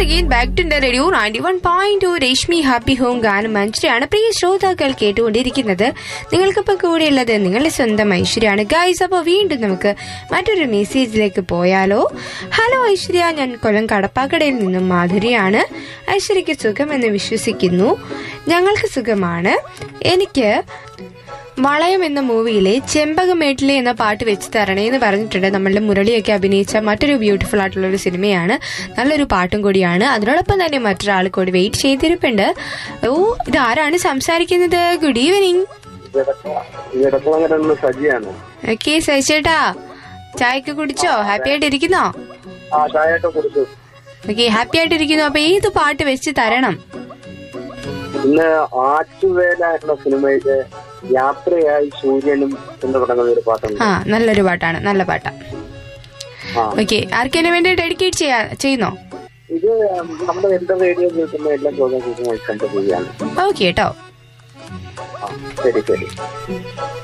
once again back to radio ninety one point two Reshmi happy home ഗാനം മഞ്ജുരിയാണ് പ്രിയ ശ്രോതാക്കൾ കേട്ടുകൊണ്ടിരിക്കുന്നത് നിങ്ങൾക്കിപ്പോൾ കൂടെയുള്ളത് നിങ്ങളുടെ സ്വന്തം ഐശ്വര്യാണ് ഗൈസ് അപ്പോൾ വീണ്ടും നമുക്ക് മറ്റൊരു മെസ്സേജിലേക്ക് പോയാലോ ഹലോ ഐശ്വര്യ ഞാൻ കൊല്ലം കടപ്പാക്കടയിൽ നിന്നും മാധുരിയാണ് ഐശ്വര്യയ്ക്ക് സുഖമെന്ന് വിശ്വസിക്കുന്നു ഞങ്ങൾക്ക് സുഖമാണ് എനിക്ക് വളയം എന്ന മൂവിയിലെ ചെമ്പകമേട്ടിലെ എന്ന പാട്ട് വെച്ച് തരണേ എന്ന് പറഞ്ഞിട്ടുണ്ട് നമ്മളുടെ മുരളിയൊക്കെ അഭിനയിച്ച മറ്റൊരു ബ്യൂട്ടിഫുൾ ആയിട്ടുള്ള ഒരു സിനിമയാണ് നല്ലൊരു പാട്ടും കൂടിയാണ് അതിനോടൊപ്പം തന്നെ മറ്റൊരാൾ കൂടി വെയിറ്റ് ചെയ്തിരിപ്പുണ്ട് ഓ ഇത് ആരാണ് സംസാരിക്കുന്നത് ഗുഡ് ഈവനിങ് ഇടക്കുളങ്ങര സജിയാണ് ഓക്കെ സഹിച്ചേട്ടാ ചായക്ക് കുടിച്ചോ ഹാപ്പി ആയിട്ട് ഇരിക്കുന്നോ ആ ചായയൊക്കെ കൊടുത്തു ഓക്കെ ഹാപ്പി ആയിട്ട് ഇരിക്കുന്നു അപ്പൊ ഏത് പാട്ട് വെച്ച് തരണം ഇന്ന് ആറ്റുവേല എന്ന സിനിമയിലെ യാത്രയായി സൂര്യനും എന്ന് തുടങ്ങുന്ന ഒരു പാട്ടുണ്ട് ആ നല്ലൊരു പാട്ടാണ് നല്ല പാട്ടാ ആ ഓക്കെ ആർക്കെന്നെ വേണ്ടി ഡെഡിക്കേറ്റ് ചെയ്യാ ചെയ്യുന്നോ ഇത് നമ്മുടെ എന്റെ റേഡിയോ കേൾക്കുന്ന എല്ലാ പ്രോഗ്രാം കേൾക്കുന്ന കണ്ടു പോവുകയാണ് ഓക്കെ കേട്ടോ ആ ശരി ശരി